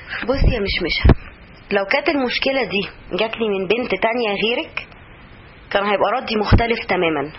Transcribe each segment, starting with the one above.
بصي يا مشمشة لو كانت المشكلة دي جات لي من بنت تانية غيرك كان هيبقى ردي مختلف تماما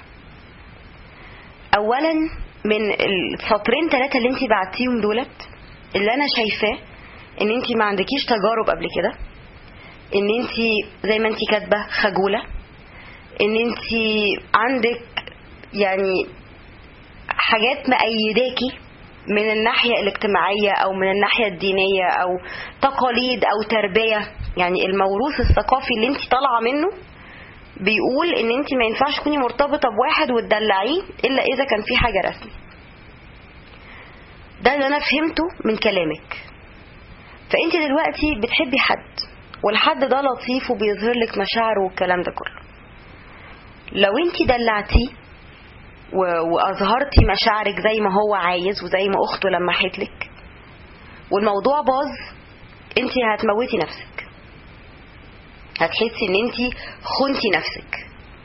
اولا من السطرين ثلاثة اللي انت بعتيهم دولت اللي انا شايفاه ان انت ما عندكيش تجارب قبل كده ان انت زي ما انت كاتبة خجولة ان انت عندك يعني حاجات مأيداكي من الناحية الاجتماعية أو من الناحية الدينية أو تقاليد أو تربية يعني الموروث الثقافي اللي انت طالعة منه بيقول ان انت ما ينفعش تكوني مرتبطة بواحد وتدلعيه إلا إذا كان في حاجة رسمي ده اللي أنا فهمته من كلامك فانت دلوقتي بتحبي حد والحد ده لطيف وبيظهر لك مشاعره والكلام ده كله لو انت دلعتيه واظهرتي مشاعرك زي ما هو عايز وزي ما اخته لمحت لك والموضوع باظ انت هتموتي نفسك هتحسي ان انت خنتي نفسك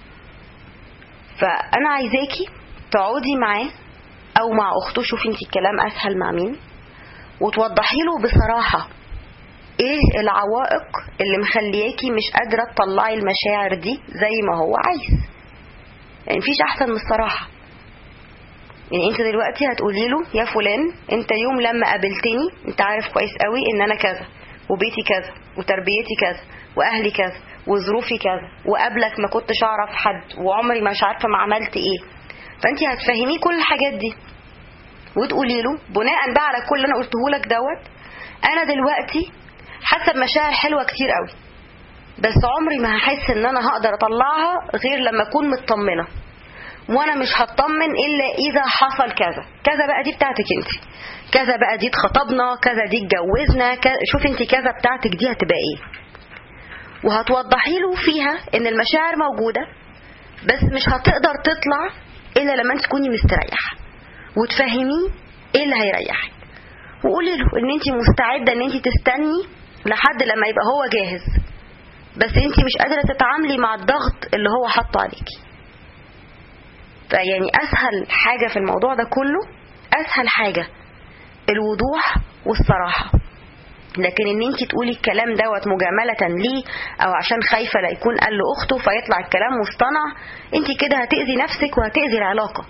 فانا عايزاكي تقعدي معاه او مع اخته شوفي انت الكلام اسهل مع مين وتوضحي له بصراحه ايه العوائق اللي مخلياكي مش قادره تطلعي المشاعر دي زي ما هو عايز يعني مفيش احسن من الصراحه يعني انت دلوقتي هتقولي له يا فلان انت يوم لما قابلتني انت عارف كويس قوي ان انا كذا وبيتي كذا وتربيتي كذا واهلي كذا وظروفي كذا وقبلك ما كنتش اعرف حد وعمري مش عارفه ما عملت ايه فانت هتفهميه كل الحاجات دي وتقولي له بناء بقى على كل اللي انا قلته لك دوت انا دلوقتي حاسه بمشاعر حلوه كتير قوي بس عمري ما هحس ان انا هقدر اطلعها غير لما اكون مطمنه وانا مش هطمن الا اذا حصل كذا كذا بقى دي بتاعتك انت كذا بقى دي اتخطبنا كذا دي اتجوزنا كذا شوفي انت كذا بتاعتك دي هتبقى ايه وهتوضحي له فيها ان المشاعر موجوده بس مش هتقدر تطلع الا لما انت تكوني مستريحه وتفهميه ايه اللي هيريحك وقولي له ان انت مستعده ان انت تستني لحد لما يبقى هو جاهز بس انت مش قادره تتعاملي مع الضغط اللي هو حاطه عليكي فيعني اسهل حاجه في الموضوع ده كله اسهل حاجه الوضوح والصراحه لكن ان انت تقولي الكلام دوت مجامله ليه او عشان خايفه لا يكون قال لاخته فيطلع الكلام مصطنع انت كده هتاذي نفسك وهتاذي العلاقه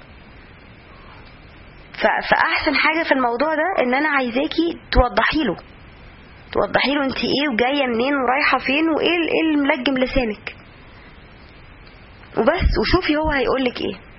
فاحسن حاجه في الموضوع ده ان انا عايزاكي توضحي له توضحي له انت ايه وجايه منين ورايحه فين وايه ايه اللي ملجم لسانك وبس وشوفي هو هيقولك ايه